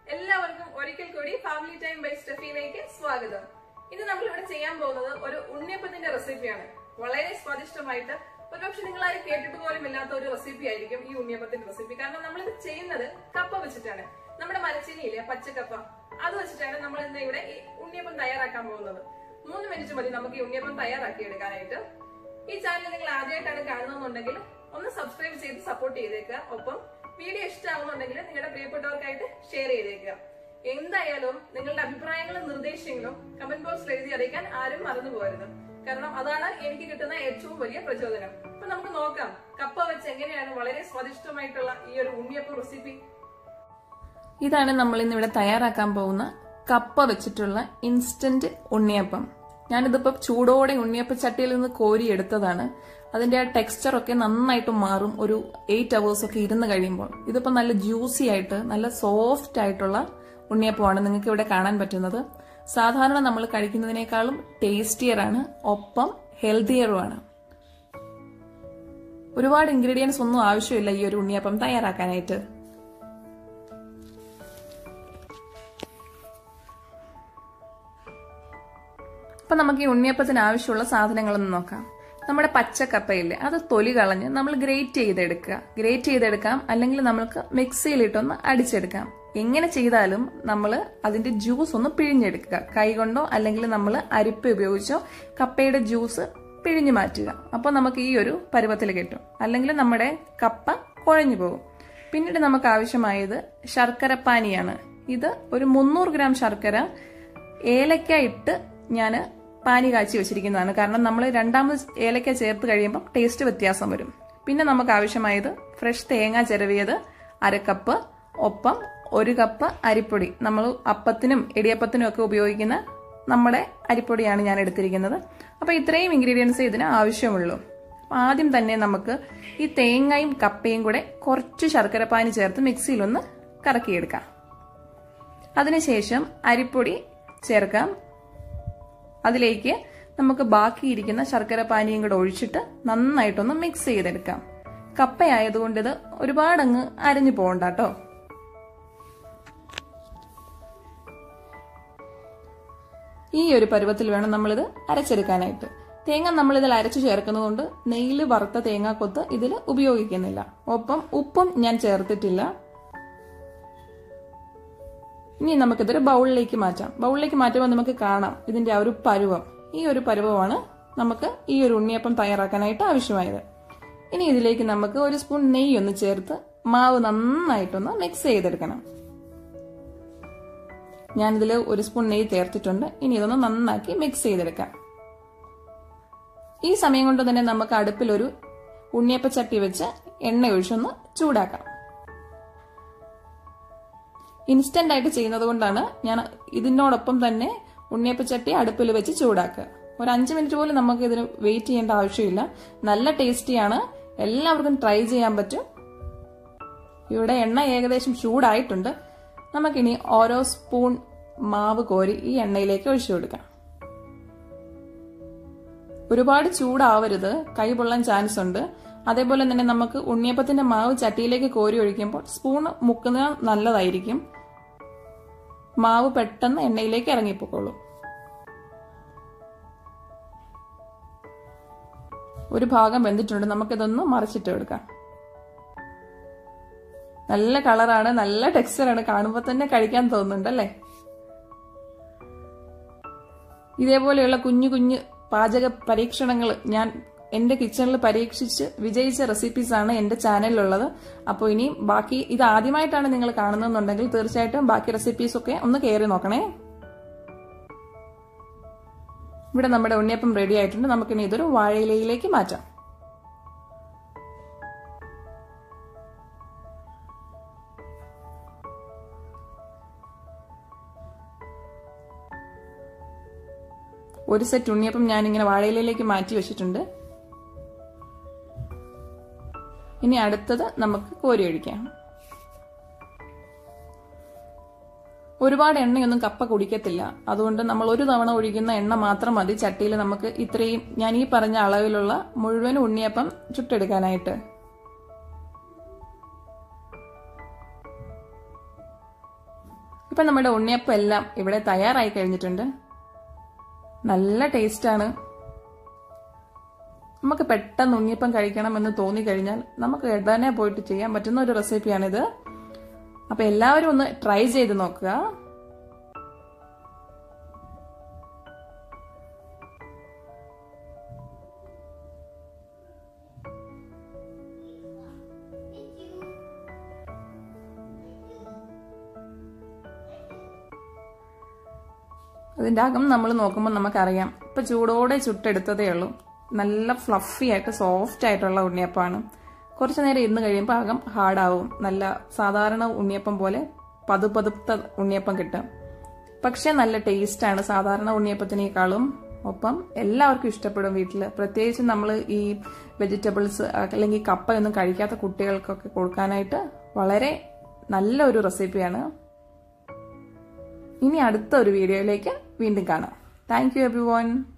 എല്ലാവർക്കും ഒരിക്കൽ കൂടി ഫാമിലി ടൈം ബൈ സ്റ്റെഫിയിലേക്ക് സ്വാഗതം ഇന്ന് നമ്മൾ ഇവിടെ ചെയ്യാൻ പോകുന്നത് ഒരു ഉണ്ണിയപ്പത്തിന്റെ റെസിപ്പിയാണ് വളരെ സ്വാദിഷ്ടമായിട്ട് ഒരുപക്ഷെ നിങ്ങൾ ആരും കേട്ടിട്ട് പോലും ഇല്ലാത്ത ഒരു റെസിപ്പി ആയിരിക്കും ഈ ഉണ്ണിയപ്പത്തിന്റെ റെസിപ്പി കാരണം നമ്മൾ ഇത് ചെയ്യുന്നത് കപ്പ വെച്ചിട്ടാണ് നമ്മുടെ മരച്ചീനിയില്ലേ പച്ചക്കപ്പ അത് വെച്ചിട്ടാണ് നമ്മൾ ഇന്ന് ഇവിടെ ഈ ഉണ്ണിയപ്പം തയ്യാറാക്കാൻ പോകുന്നത് മൂന്ന് മിനിറ്റ് മതി നമുക്ക് ഈ ഉണ്ണിയപ്പം തയ്യാറാക്കി എടുക്കാനായിട്ട് ഈ ചാനൽ നിങ്ങൾ ആദ്യമായിട്ടാണ് കാണുന്നുണ്ടെങ്കിൽ ഒന്ന് സബ്സ്ക്രൈബ് ചെയ്ത് സപ്പോർട്ട് ചെയ്തേക്കുക ഒപ്പം വീഡിയോ ഇഷ്ടമാവുന്നുണ്ടെങ്കിൽ നിങ്ങളുടെ പ്രിയപ്പെട്ടവർക്കായിട്ട് ഷെയർ ചെയ്തേക്കുക എന്തായാലും നിങ്ങളുടെ അഭിപ്രായങ്ങളും നിർദ്ദേശങ്ങളും കമന്റ് ബോക്സിൽ എഴുതി അറിയിക്കാൻ ആരും മറന്നു പോകരുത് കാരണം അതാണ് എനിക്ക് കിട്ടുന്ന ഏറ്റവും വലിയ പ്രചോദനം അപ്പൊ നമുക്ക് നോക്കാം കപ്പ വെച്ച് എങ്ങനെയാണ് വളരെ സ്വാദിഷ്ടമായിട്ടുള്ള ഈ ഒരു ഉണ്ണിയപ്പം റെസിപ്പി ഇതാണ് നമ്മൾ ഇന്ന് ഇവിടെ തയ്യാറാക്കാൻ പോകുന്ന കപ്പ വെച്ചിട്ടുള്ള ഇൻസ്റ്റന്റ് ഉണ്ണിയപ്പം ഞാനിതിപ്പോ ചൂടോടെ ഉണ്ണിയപ്പ ചട്ടിയിൽ നിന്ന് കോരി എടുത്തതാണ് അതിന്റെ ആ ടെക്സ്ചർ ഒക്കെ നന്നായിട്ട് മാറും ഒരു എയ്റ്റ് അവേഴ്സ് ഒക്കെ ഇരുന്ന് കഴിയുമ്പോൾ ഇതിപ്പോ നല്ല ജ്യൂസി ആയിട്ട് നല്ല സോഫ്റ്റ് ആയിട്ടുള്ള ഉണ്ണിയപ്പമാണ് നിങ്ങൾക്ക് ഇവിടെ കാണാൻ പറ്റുന്നത് സാധാരണ നമ്മൾ കഴിക്കുന്നതിനേക്കാളും ടേസ്റ്റിയർ ആണ് ഒപ്പം ഹെൽത്തിയറുമാണ് ഒരുപാട് ഇൻഗ്രീഡിയൻസ് ഒന്നും ആവശ്യമില്ല ഈ ഒരു ഉണ്ണിയപ്പം തയ്യാറാക്കാനായിട്ട് അപ്പൊ നമുക്ക് ഈ ഉണ്ണിയപ്പത്തിന് ആവശ്യമുള്ള സാധനങ്ങളൊന്ന് നോക്കാം നമ്മുടെ പച്ചക്കപ്പയില്ലേ അത് തൊലി കളഞ്ഞ് നമ്മൾ ഗ്രേറ്റ് ചെയ്തെടുക്കുക ഗ്രേറ്റ് ചെയ്തെടുക്കാം അല്ലെങ്കിൽ നമുക്ക് മിക്സിയിലിട്ടൊന്ന് അടിച്ചെടുക്കാം എങ്ങനെ ചെയ്താലും നമ്മൾ അതിന്റെ ജ്യൂസ് ഒന്ന് പിഴിഞ്ഞെടുക്കുക കൈകൊണ്ടോ അല്ലെങ്കിൽ നമ്മൾ അരിപ്പ ഉപയോഗിച്ചോ കപ്പയുടെ ജ്യൂസ് പിഴിഞ്ഞു മാറ്റുക അപ്പോൾ നമുക്ക് ഈ ഒരു പരുവത്തിൽ കിട്ടും അല്ലെങ്കിൽ നമ്മുടെ കപ്പ കുഴഞ്ഞു പോകും പിന്നീട് നമുക്ക് ആവശ്യമായത് ശർക്കരപ്പാനിയാണ് ഇത് ഒരു മുന്നൂറ് ഗ്രാം ശർക്കര ഏലക്ക ഇട്ട് ഞാൻ പാനി കാച്ചി വെച്ചിരിക്കുന്നതാണ് കാരണം നമ്മൾ രണ്ടാമത് ഏലക്ക ചേർത്ത് കഴിയുമ്പോൾ ടേസ്റ്റ് വ്യത്യാസം വരും പിന്നെ നമുക്ക് ആവശ്യമായത് ഫ്രഷ് തേങ്ങ ചിരവിയത് അരക്കപ്പ് ഒപ്പം ഒരു കപ്പ് അരിപ്പൊടി നമ്മൾ അപ്പത്തിനും ഇടിയപ്പത്തിനും ഒക്കെ ഉപയോഗിക്കുന്ന നമ്മുടെ അരിപ്പൊടിയാണ് ഞാൻ എടുത്തിരിക്കുന്നത് അപ്പോൾ ഇത്രയും ഇൻഗ്രീഡിയൻസ് ഇതിന് ആവശ്യമുള്ളൂ ആദ്യം തന്നെ നമുക്ക് ഈ തേങ്ങയും കപ്പയും കൂടെ കുറച്ച് ശർക്കരപ്പാനി ചേർത്ത് മിക്സിയിലൊന്ന് കറക്കിയെടുക്കാം അതിനുശേഷം അരിപ്പൊടി ചേർക്കാം അതിലേക്ക് നമുക്ക് ബാക്കിയിരിക്കുന്ന ശർക്കര പാനിയും കൂടെ ഒഴിച്ചിട്ട് നന്നായിട്ടൊന്ന് മിക്സ് ചെയ്തെടുക്കാം കപ്പയായതുകൊണ്ട് ഇത് ഒരുപാടങ്ങ് അരഞ്ഞു പോകണ്ട കേട്ടോ ഈ ഒരു പരുവത്തിൽ വേണം നമ്മളിത് അരച്ചെടുക്കാനായിട്ട് തേങ്ങ നമ്മൾ ഇതിൽ അരച്ചു ചേർക്കുന്നതുകൊണ്ട് നെയ്യിൽ വറുത്ത തേങ്ങാക്കൊത്ത് ഇതിൽ ഉപയോഗിക്കുന്നില്ല ഒപ്പം ഉപ്പും ഞാൻ ചേർത്തിട്ടില്ല ഇനി നമുക്കിതൊരു ബൗളിലേക്ക് മാറ്റാം ബൗളിലേക്ക് മാറ്റുമ്പോൾ നമുക്ക് കാണാം ഇതിന്റെ ആ ഒരു പരുവം ഈ ഒരു പരുവമാണ് നമുക്ക് ഈ ഒരു ഉണ്ണിയപ്പം തയ്യാറാക്കാനായിട്ട് ആവശ്യമായത് ഇനി ഇതിലേക്ക് നമുക്ക് ഒരു സ്പൂൺ നെയ്യ് ഒന്ന് ചേർത്ത് മാവ് നന്നായിട്ടൊന്ന് മിക്സ് ചെയ്തെടുക്കണം ഞാനിതിൽ ഒരു സ്പൂൺ നെയ്യ് ചേർത്തിട്ടുണ്ട് ഇനി ഇതൊന്ന് നന്നാക്കി മിക്സ് ചെയ്തെടുക്കാം ഈ സമയം കൊണ്ട് തന്നെ നമുക്ക് അടുപ്പിലൊരു ഉണ്ണിയപ്പച്ചട്ടി വെച്ച് എണ്ണ ഒഴിച്ചൊന്ന് ചൂടാക്കാം ഇൻസ്റ്റന്റ് ആയിട്ട് ചെയ്യുന്നത് കൊണ്ടാണ് ഞാൻ ഇതിനോടൊപ്പം തന്നെ ഉണ്ണിയപ്പച്ചട്ടി അടുപ്പിൽ വെച്ച് ചൂടാക്കുക ഒരു അഞ്ച് മിനിറ്റ് പോലും നമുക്ക് ഇതിന് വെയിറ്റ് ചെയ്യേണ്ട ആവശ്യമില്ല നല്ല ടേസ്റ്റിയാണ് എല്ലാവർക്കും ട്രൈ ചെയ്യാൻ പറ്റും ഇവിടെ എണ്ണ ഏകദേശം ചൂടായിട്ടുണ്ട് നമുക്കിനി ഓരോ സ്പൂൺ മാവ് കോരി ഈ എണ്ണയിലേക്ക് ഒഴിച്ചു കൊടുക്കാം ഒരുപാട് ചൂടാവരുത് കൈ പൊള്ളാൻ ചാൻസ് ഉണ്ട് അതേപോലെ തന്നെ നമുക്ക് ഉണ്ണിയപ്പത്തിന്റെ മാവ് ചട്ടിയിലേക്ക് കോരി ഒഴിക്കുമ്പോൾ സ്പൂൺ മുക്കുന്നത് നല്ലതായിരിക്കും മാവ് പെട്ടെന്ന് എണ്ണയിലേക്ക് ഇറങ്ങിപ്പോക്കോളൂ ഒരു ഭാഗം വെന്തിട്ടുണ്ട് നമുക്കിതൊന്ന് മറിച്ചിട്ട് എടുക്കാം നല്ല കളറാണ് നല്ല ടെക്സ്ചറാണ് കാണുമ്പോൾ തന്നെ കഴിക്കാൻ തോന്നുന്നുണ്ടല്ലേ ഇതേപോലെയുള്ള കുഞ്ഞു കുഞ്ഞു പാചക പരീക്ഷണങ്ങൾ ഞാൻ എന്റെ കിച്ചണിൽ പരീക്ഷിച്ച് വിജയിച്ച റെസിപ്പീസ് ആണ് എന്റെ ചാനലിലുള്ളത് അപ്പോൾ ഇനി ബാക്കി ഇത് ആദ്യമായിട്ടാണ് നിങ്ങൾ കാണുന്നതെന്നുണ്ടെങ്കിൽ തീർച്ചയായിട്ടും ബാക്കി റെസിപ്പീസ് ഒക്കെ ഒന്ന് കയറി നോക്കണേ ഇവിടെ നമ്മുടെ ഉണ്ണിയപ്പം റെഡി ആയിട്ടുണ്ട് നമുക്കിനി ഇതൊരു വാഴയിലയിലേക്ക് മാറ്റാം ഒരു സെറ്റ് ഉണ്ണിയപ്പം ഞാനിങ്ങനെ വാഴയിലയിലേക്ക് മാറ്റി വെച്ചിട്ടുണ്ട് ഇനി അടുത്തത് നമുക്ക് കോരി ഒഴിക്കാം ഒരുപാട് എണ്ണയൊന്നും കപ്പ കുടിക്കത്തില്ല അതുകൊണ്ട് നമ്മൾ ഒരു തവണ ഒഴിക്കുന്ന എണ്ണ മാത്രം മതി ചട്ടിയിൽ നമുക്ക് ഇത്രയും ഞാൻ ഈ പറഞ്ഞ അളവിലുള്ള മുഴുവൻ ഉണ്ണിയപ്പം ചുട്ടെടുക്കാനായിട്ട് ഇപ്പൊ നമ്മുടെ ഉണ്ണിയപ്പം എല്ലാം ഇവിടെ തയ്യാറായി കഴിഞ്ഞിട്ടുണ്ട് നല്ല ടേസ്റ്റാണ് നമുക്ക് പെട്ടെന്ന് ഉണ്ണിയപ്പം കഴിക്കണമെന്ന് തോന്നിക്കഴിഞ്ഞാൽ നമുക്ക് ഉടനെ പോയിട്ട് ചെയ്യാൻ പറ്റുന്ന ഒരു റെസിപ്പിയാണിത് അപ്പൊ എല്ലാവരും ഒന്ന് ട്രൈ ചെയ്ത് നോക്കുക അതിൻ്റെ അകം നമ്മൾ നോക്കുമ്പോൾ നമുക്കറിയാം ഇപ്പൊ ചൂടോടെ ചുട്ടെടുത്തതേ ഉള്ളൂ നല്ല ഫ്ലഫി ആയിട്ട് സോഫ്റ്റ് ആയിട്ടുള്ള ഉണ്ണിയപ്പമാണ് കുറച്ചു നേരം ഇരുന്ന് കഴിയുമ്പോൾ അകം ഹാർഡാവും നല്ല സാധാരണ ഉണ്ണിയപ്പം പോലെ പതുപതുത്ത ഉണ്ണിയപ്പം കിട്ടും പക്ഷെ നല്ല ടേസ്റ്റാണ് സാധാരണ ഉണ്ണിയപ്പത്തിനേക്കാളും ഒപ്പം എല്ലാവർക്കും ഇഷ്ടപ്പെടും വീട്ടിൽ പ്രത്യേകിച്ച് നമ്മൾ ഈ വെജിറ്റബിൾസ് അല്ലെങ്കിൽ കപ്പയൊന്നും കഴിക്കാത്ത കുട്ടികൾക്കൊക്കെ കൊടുക്കാനായിട്ട് വളരെ നല്ല ഒരു റെസിപ്പിയാണ് ഇനി അടുത്ത ഒരു വീഡിയോയിലേക്ക് വീണ്ടും കാണാം താങ്ക് യു എവ്രി വൺ